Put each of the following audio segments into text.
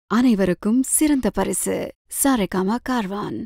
அனைவருக்கும் சிறந்த பரிசு சாரேகாமா கார்வான்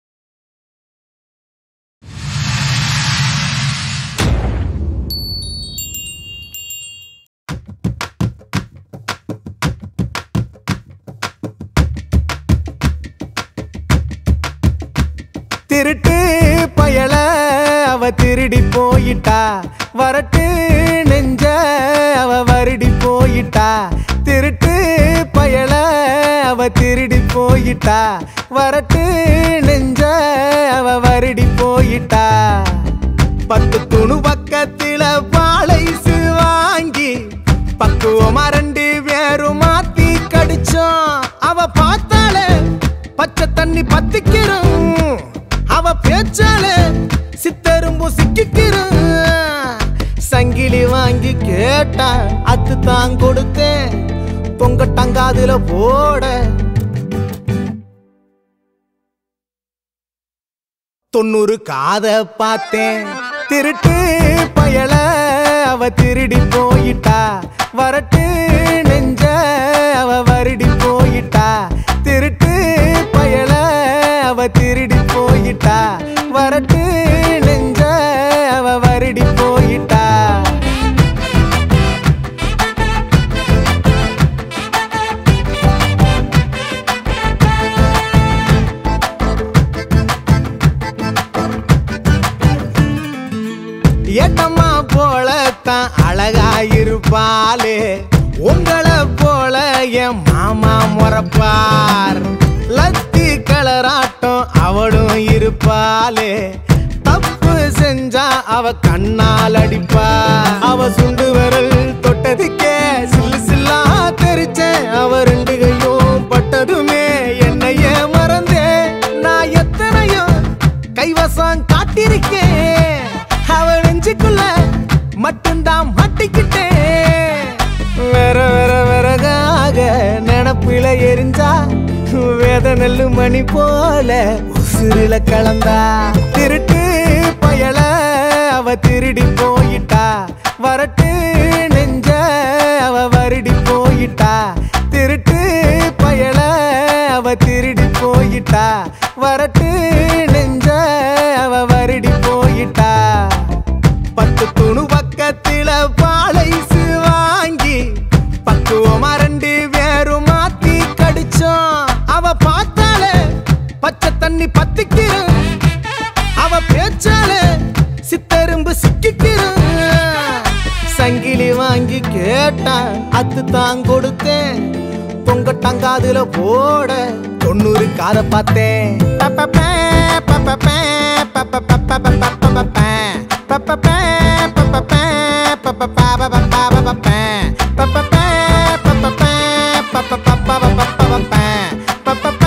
திருட்டு பயல அவ திருடி போயிட்டா வரட்டு நெஞ்ச அவ வருடி போயிட்டா திருட்டு பயல அவ திருடி போயிட்டா வரட்டு நெஞ்ச அவ வருடி போயிட்டா பத்து துணு பக்கத்தில பாலைசு வாங்கி பக்குவமா ரெண்டு பேரும் மாத்தி கடிச்சோம் அவ பார்த்தாலே பச்சை தண்ணி பத்திக்கிறோம் அவ பேச்சாலே சித்தரும்பு சிக்கிக்கிறோம் சங்கிலி வாங்கி கேட்டா அத்து தான் கொடுத்தேன் பொங்க டங்காதுல போட தொண்ணூறு காத பார்த்தேன் திருட்டு பயல அவ திருடி போயிட்டா வரட்டு நெஞ்ச அவ வருடி போயிட்டா திருட்டு பயல அவ திருடி போயிட்டா வரட்டு நெஞ்ச அவ வருடி போயிட்டா ஏட்டம்மா போலத்தான் அழகாயிருப்பாளே உங்களை போல என் மாமா முறப்பார் லத்தி கலராட்டம் அவளும் இருப்பாளே தப்பு செஞ்சா அவ கண்ணால் அடிப்பா அவ சுண்டு விரல் தொட்டதுக்கே சில்லு சில்லா தெரிச்சேன் அவ ரெண்டு கையும் பட்டதுமே என்னையே மறந்தேன் நான் எத்தனையோ கைவசம் காட்டிருக்கேன் அவ நெஞ்சுக்குள்ள மட்டும்தான் மாட்டிக்கிட்டேன் வேற வேற வேறகாக நினப்பில எரிஞ்சா வேத நெல்லு மணி போல உசுரில கலந்தா திருட்டு பயல அவ திருடி போயிட்டா வரட்டு நெஞ்ச அவ வருடி போயிட்டா திருட்டு பயல அவ திருடி போயிட்டா வரட்டு நெஞ்ச அவ வருடி போயிட்டா பத்து துணு பக்கத்தில பாலைசு வாங்கி பக்குவமா ரெண்டு பேரும் மாத்தி கடிச்சோம் அவ பார்த்தாலே பச்சை தண்ணி பத்திக்கிறோம் அவ பேச்சாலே சித்தரும்பு சிக்கிக்கிறோம் சங்கிலி வாங்கி கேட்டான் அத்து தான் கொடுத்தேன் பொங்க டங்காதுல போட தொண்ணூறு காத பார்த்தேன் பப்பப்பே, பப்பப்பே, பப்பப்பப்பப்பப்பப்பப்பே, பப்பப்பே, பப்பப்பே, பப்பப்பப்பப்பப்பப்பப்பே, பப்பப்பே, பப்பப்பே, பப்பப்பப்பப்பப்பப்பே, பப்பப்பே,